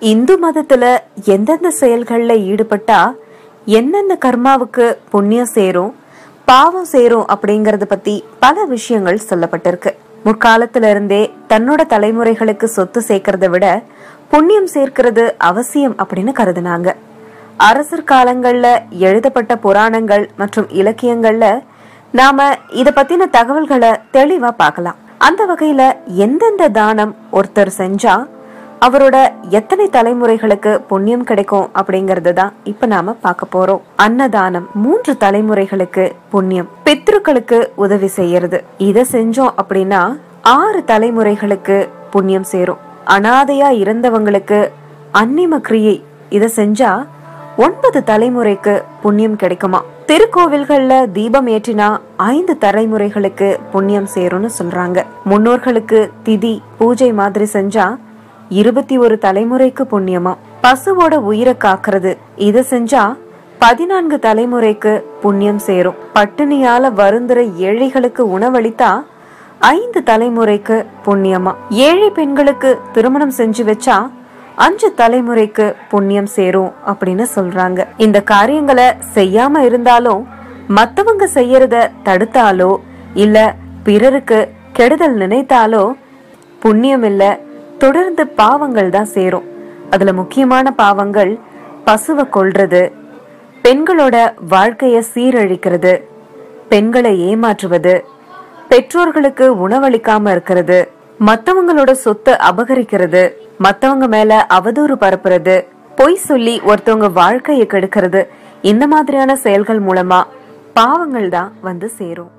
இந்து மதத்துல எந்தெந்த செயல்கள்ல ஈடுபட்டா என்னென்ன கர்மாவுக்கு புண்ணியம் சேரும் பாவம் சேரும் அப்படிங்கறத பத்தி பல விஷயங்கள் சொல்லப்பட்டிருக்கு முற்காலத்துல இருந்தே தன்னோட தலைமுறைகளுக்கு சொத்து சேர்க்கறத விட புண்ணியம் சேர்க்கிறது அவசியம் அப்படின்னு கருதுனாங்க அரசர் காலங்கள்ல எழுதப்பட்ட புராணங்கள் மற்றும் இலக்கியங்கள்ல நாம இத பத்தின தகவல்களை தெளிவா பார்க்கலாம் அந்த வகையில எந்தெந்த தானம் ஒருத்தர் செஞ்சா அவரோட எத்தனை தலைமுறைகளுக்கு புண்ணியம் கிடைக்கும் அப்படிங்கறது தான் இப்ப நாம பார்க்க போறோம் அன்னதானம் மூன்று தலைமுறைகளுக்கு புண்ணியம் பித்ருக்களுக்கு உதவி செய்யறது இத செஞ்சோம் அப்படின்னா ஆறு தலைமுறைகளுக்கு புண்ணியம் சேரும் அனாதையா இறந்தவங்களுக்கு அன்னிம கிரியை இத செஞ்சா ஒன்பது தலைமுறைக்கு புண்ணியம் கிடைக்குமா திருக்கோவில்கள்ல தீபம் ஏற்றினா ஐந்து தலைமுறைகளுக்கு புண்ணியம் சேரும்னு சொல்றாங்க முன்னோர்களுக்கு திதி பூஜை மாதிரி செஞ்சா இருபத்தி ஒரு தலைமுறைக்கு புண்ணியமா பசுவோட உயிரை காக்குறது இத செஞ்சா பதினான்கு தலைமுறைக்கு புண்ணியம் சேரும் பட்டினியால வருந்துற ஏழைகளுக்கு உணவளித்தா ஐந்து தலைமுறைக்கு புண்ணியமா ஏழை பெண்களுக்கு திருமணம் செஞ்சு வச்சா அஞ்சு தலைமுறைக்கு புண்ணியம் சேரும் அப்படின்னு சொல்றாங்க இந்த காரியங்களை செய்யாம இருந்தாலும் மத்தவங்க செய்யறத தடுத்தாலோ இல்ல பிறருக்கு கெடுதல் நினைத்தாலோ புண்ணியம் இல்ல தொடர்ந்து பாவங்கள் தான் சேரும் அதுல முக்கியமான பாவங்கள் பசுவை கொல்றது பெண்களோட வாழ்க்கைய சீரழிக்கிறது பெண்களை ஏமாற்றுவது பெற்றோர்களுக்கு உணவளிக்காம இருக்கிறது மத்தவங்களோட சொத்தை அபகரிக்கிறது மத்தவங்க மேல அவதூறு பரப்புறது பொய் சொல்லி ஒருத்தவங்க வாழ்க்கையை கெடுக்கிறது இந்த மாதிரியான செயல்கள் மூலமா பாவங்கள் தான் வந்து சேரும்